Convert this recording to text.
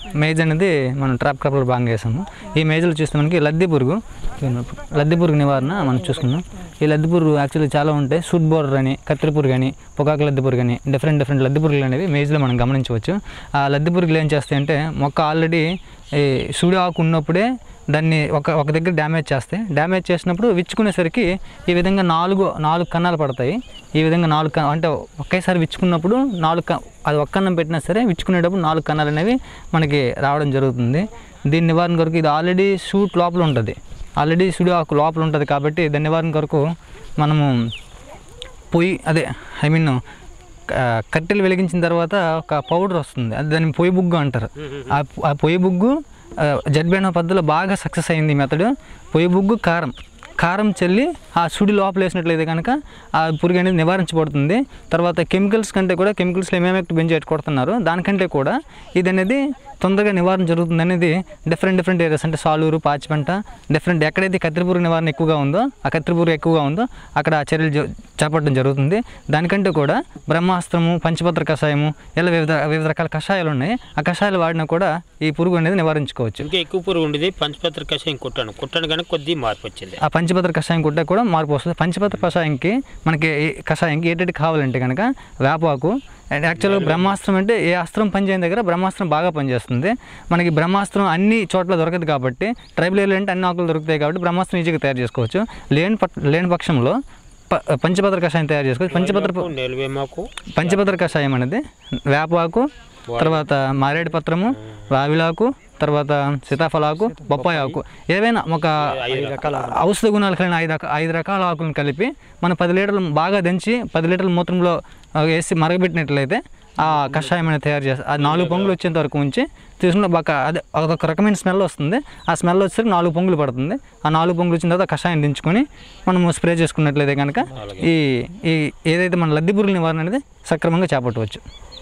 maze అనేది మనం trap క్రాప్లో బాగా వేసాము ఈ మేజ్లో చూస్తే మనకి లద్దె పురుగు లద్దె పురుగు నివారణ మనం చూసుకున్నాం ఈ లద్దె పురుగు యాక్చువల్లీ చాలా ఉంటాయి సూట్ బోర్డర్ అని కత్తిరి పురుగు అని పొగాకు లద్దె పురుగు అని డిఫరెంట్ డిఫరెంట్ లద్దె పురుగులు అనేవి మేజ్లో మనం గమనించవచ్చు ఆ లద్దె పురుగులు ఏం చేస్తాయంటే మొక్క ఆల్రెడీ ఈ సుడి ఆకు ఉన్నప్పుడే దాన్ని ఒక ఒక దగ్గర డ్యామేజ్ చేస్తాయి డ్యామేజ్ చేసినప్పుడు విచ్చుకునేసరికి ఈ విధంగా నాలుగు నాలుగు కన్నాలు పడతాయి ఈ విధంగా నాలుగు క- అంటే ఒకేసారి విచ్చుకున్నప్పుడు నాలుగు క- అది ఒక్క కన్నం పెట్టినా సరే విచ్చుకునేటప్పుడు నాలుగు కన్నాలు అనేవి మనకి రావడం జరుగుతుంది దీని నివారణ కొరకు ఇది ఆల్రెడీ షూట్ లోపల ఉంటుంది ఆల్రెడీ సుడి ఆకు లోపల ఉంటుంది కాబట్టి దాని నివారణ కొరకు మనము పొయ్యి అదే ఐ మీన్ కట్టెలు వెలిగించిన తర్వాత ఒక పౌడర్ వస్తుంది అది దాన్ని పొయ్యి బుగ్గు అంటారు ఆ ఆ పొయ్యి బుగ్గు జడ్బేణ పద్ధతిలో బాగా సక్సెస్ అయింది ఈ మెథడ్ పొయ్యి బుగ్గు కారం కారం చల్లి ఆ సుడి లోపల వేసినట్లయితే కనుక ఆ పురుగు అనేది నివారించబడుతుంది తర్వాత కెమికల్స్ కంటే కూడా కెమికల్స్లో ఏమేమి బెంజేట్ కొడుతున్నారు దానికంటే కూడా ఇది అనేది తొందరగా నివారణ జరుగుతుంది అనేది డిఫరెంట్ డిఫరెంట్ ఏరియాస్ అంటే సాలూరు పాచిపంట డిఫరెంట్ ఎక్కడైతే కత్తిరి పురుగు నివారణ ఎక్కువగా ఉందో ఆ కత్తిరి పురుగు ఎక్కువగా ఉందో అక్కడ ఆ చర్యలు జ- చేపట్టడం జరుగుతుంది దానికంటే కూడా బ్రహ్మాస్త్రము పంచపత్ర కషాయము ఇలా వివిధ వివిధ రకాల కషాయాలు ఉన్నాయి ఆ కషాయాలు వాడినా కూడా ఈ పురుగు అనేది నివారించుకోవచ్చు ఇంకా ఎక్కువ పురుగు ఉండేది పంచపత్ర కషాయం కుట్టాను కుట్టాను కానీ కొద్ది మార్పు వచ్చింది ఆ పంచపత్ర కషాయం కూడా కూడా మార్పు వస్తుంది పంచపత్ర కషాయంకి మనకి ఈ కషాయంకి ఏంటంటే కావాలంటే కనుక వేపాకు అండ్ యాక్చువల్గా బ్రహ్మాస్త్రం అంటే ఏ అస్త్రం పనిచేయని దగ్గర బ్రహ్మాస్త్రం బాగా పనిచేస్తుంది మనకి బ్రహ్మాస్త్రం అన్ని చోట్ల దొరకదు కాబట్టి ట్రైబల్ ఏరియా అంటే అన్ని ఆకులు దొరుకుతాయి కాబట్టి బ్రహ్మాస్త్రం ఈజీగా తయారు చేసుకోవచ్చు లేని పట్ లేని పక్షంలో ప పంచపత్ర కషాయం తయారు చేసుకోవచ్చు పంచపత్ర నిలవేమాకు పంచపత్ర కషాయం అనేది వేపాకు తర్వాత మారేడు పత్రము వావిలాకు తర్వాత సీతాఫలాకు బొప్పాయి ఆకు ఏవైనా ఒక ఔషధ గుణాలు కలిగిన ఐదు రక- ఐదు రకాల ఆకులను కలిపి మన పది లీటర్లు బాగా దంచి పది లీటర్ల మూత్రంలో ఆ, వేసి మరగబెట్టినట్లయితే ఆ కషాయం అనేది తయారు చేస్తారు ఆ నాలుగు పొంగులు వచ్చేంత వరకు ఉంచి తీసుకున్న బాగా అదే ఒక రకమైన స్మెల్ వస్తుంది ఆ స్మెల్ వచ్చేసరికి నాలుగు పొంగులు పడుతుంది ఆ నాలుగు పొంగులు వచ్చిన తర్వాత ఆ కషాయం దించుకొని మనము స్ప్రే చేసుకున్నట్లయితే కనుక ఈ ఈ ఏదైతే మన లద్దె పురుగుల నివారణ అనేది సక్రమంగా చేపట్టవచ్చు